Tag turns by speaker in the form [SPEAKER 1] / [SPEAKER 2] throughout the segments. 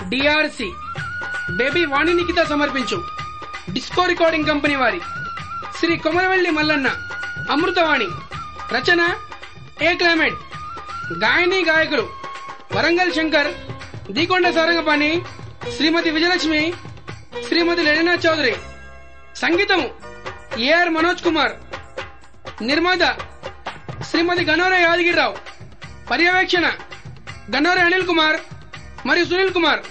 [SPEAKER 1] DRC baby వాణి నిఖిత సమర్పించు disco recording company వారి శ్రీ కొమరవెల్లి మల్లన్న అమృతవాణి రచన ఏ క్లైమేట్ గాయని గాయకులు వరంగల్ శంకర్ దీకొండ సారంగపాణి శ్రీమతి విజయలక్ష్మి శ్రీమతి లెలినా చౌదరి సంగీతము ఏఆర్ మనోజ్ కుమార్ నిర్మాత శ్రీమతి గన్నోర యాదగిరిరావు పర్యవేక్షణ గన్నోర అనిల్ కుమార్ మరియు సునీల్ కుమార్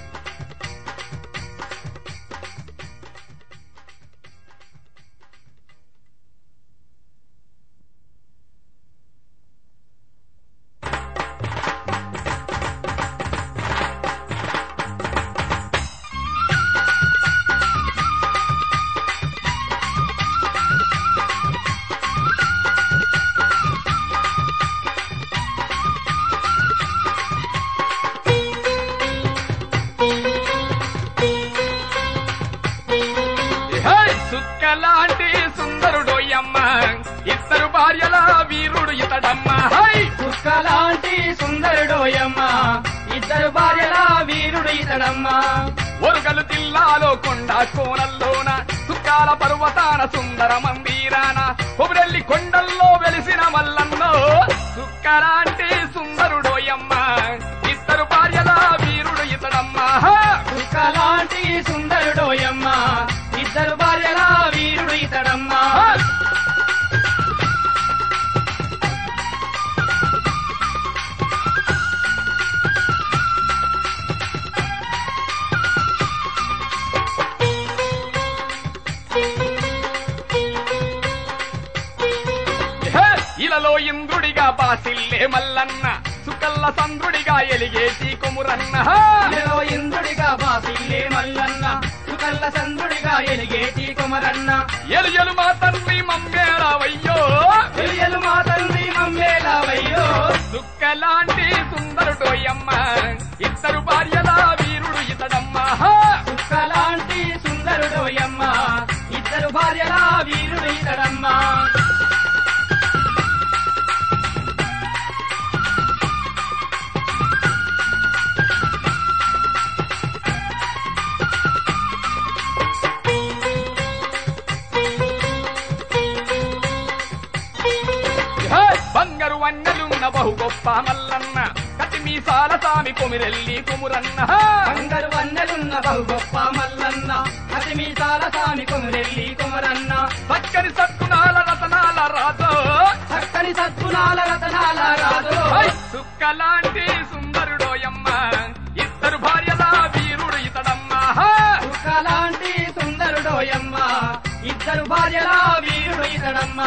[SPEAKER 2] హే! సుక్కలాంటి సుందరుడోయమ్మ ఇద్దరు భార్యల వీరుడు ఇతడమ్మ హై
[SPEAKER 3] కుక్కలాంటి సుందరుడోయమ్మ ఇద్దరు భార్యల వీరుడు ఇతడమ్మ
[SPEAKER 2] ఒరుగలు జిల్లాలో కొండ కోనల్లోన సుక్కాల పర్వతాన సుందర మందిరాన కొబరెల్లి కొండల్లో వెలిసిన మల్లన్నో సుక్కలాంటి సుందరుడోయమ్మ ఇద్దరు భార్యల వీరుడు ఇతడమ్మ హా!
[SPEAKER 3] కుక్కలాంటి సుందరుడోయమ్మ ఇద్దరు భార్యల వీరుడు ఇతడమ్మ
[SPEAKER 2] హా! హే! ఇలలో ఇంద్రుడిగా బాసిల్లే మల్లన్న సుకల్ల సంద్రుడిగా ఎలిగేటి కొమురన్న హా!
[SPEAKER 3] ఇలలో ఇంద్రుడిగా బాసిల్లే మల్లన్న సుకల్ల చంద్రుడిగా ఎలిగేటి కుమరన్న
[SPEAKER 2] ఎలు ఎలు మా తండ్రి మమ్మేరావయ్యో
[SPEAKER 3] తెలియలు మా తండ్రి మమ్మేలావయ్యో
[SPEAKER 2] సుక్కలాంటి సుందరుడోయమ్మ ఇద్దరు భార్యల వీరుడు ఇతడమ్మ హా!
[SPEAKER 3] కుక్కలాంటి సుందరుడోయమ్మ ఇద్దరు భార్యల వీరుడు ఇతడమ్మ
[SPEAKER 2] హే! బంగారు వన్నెలున్న బహు గొప్ప మల్లన్న కటి మీసాల సామి కొమిరెల్లి కొమురన్న హా!
[SPEAKER 3] బంగారు వన్నెలున్న బహు గొప్ప మల్లన్న అతి మీసాల సామి కొమరెల్లి కుమరన్న
[SPEAKER 2] చక్కని సత్తునాల రతనాల రాజో
[SPEAKER 3] చక్కని సద్గుణాల రతనాల రాజు
[SPEAKER 2] హై! సుక్కలాంటి సుందరుడోయమ్మ ఇద్దరు భార్యల వీరుడు ఇతడమ్మ హా!
[SPEAKER 3] కుక్కలాంటి సుందరుడోయమ్మ ఇద్దరు భార్యల వీరుడు ఇతడమ్మ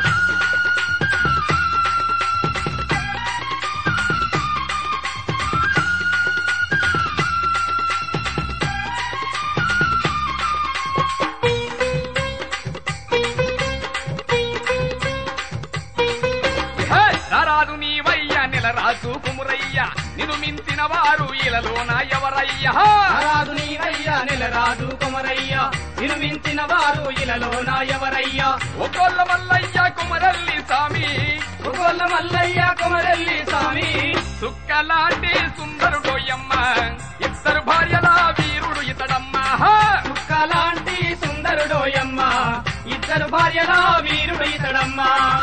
[SPEAKER 2] హే! నరాదు నీవయ్య నెలరాజు కుమురయ్య నిన్ను మించిన వారు ఇలలోన ఎవరయ్య హా!
[SPEAKER 3] రాదు నీవయ్యా నెలరాజు కుమరయ్య నిన్ను మించిన వారు ఇలలోన ఎవరయ్యా
[SPEAKER 2] ఒకోళ్ళ మల్లయ్య కుమరల్లి స్వామి
[SPEAKER 3] ఒగోళ్ళ మల్లయ్య కుమరెల్లి స్వామి
[SPEAKER 2] సుక్కలాంటి సుందరుడోయమ్మ ఇద్దరు భార్యల వీరుడు ఇతడమ్మ హా!
[SPEAKER 3] కుక్కలాంటి సుందరుడోయమ్మ ఇద్దరు భార్యల వీరుడు ఇతడమ్మ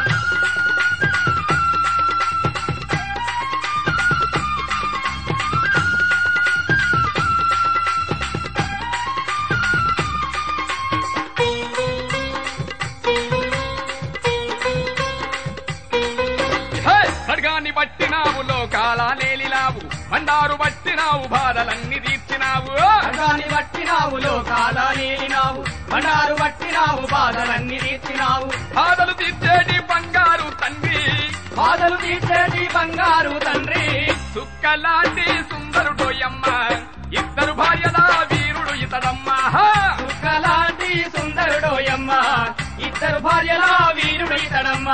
[SPEAKER 2] హే! ఖడ్గాన్ని పట్టినావు లోకాల నేలినావు మండారు పట్టినావు బాధలన్నీ తీర్చినావు
[SPEAKER 3] ఖడ్గాని పట్టినావు లోకాల నేలినావు బండారు పట్టినావు బాధలన్నీ తీర్చినావు
[SPEAKER 2] బాధలు తీర్చేటి బంగారు తండ్రి
[SPEAKER 3] బాధలు తీర్చేటి బంగారు తండ్రి
[SPEAKER 2] సుక్కలాంటి సుందరుడోయమ్మ ఇద్దరు భార్యల వీరుడు ఇతడమ్మ హా!
[SPEAKER 3] కుక్కలాంటి సుందరుడోయమ్మ ఇద్దరు భార్యల వీరుడు ఇతడమ్మ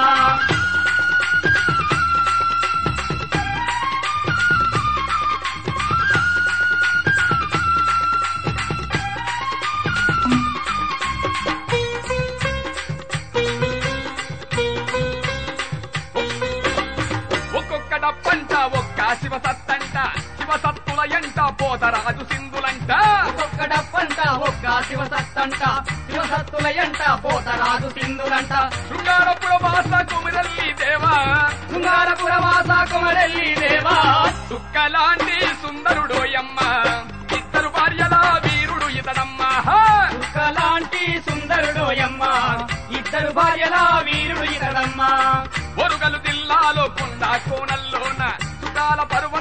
[SPEAKER 2] ఒక్కొక్క డప్పంట ఒక్క శివ సత్తంట శివ సత్తుల ఎంట పోతరాజు సింధులంట
[SPEAKER 3] ఒక్కొక్క డప్పంట ఒక్క శివసత్తంట శివసత్తుల ఎంట పోతరాజు సింధులంట
[SPEAKER 2] శృంగారపుర వాస కుమిరల్లి దేవా
[SPEAKER 3] శృంగారపుర వాస కుమరెల్లి దేవా
[SPEAKER 2] చుక్కలాంటి సుందరుడోయమ్మ ఇద్దరు భార్యల వీరుడు ఇతడమ్మ
[SPEAKER 3] లాంటి సుందరుడోయమ్మ ఇద్దరు భార్యల వీరుడు ఇతడమ్మ
[SPEAKER 2] ఒరుగలు జిల్లాలో కొండ కోనల్లోన సుగాల పర్వ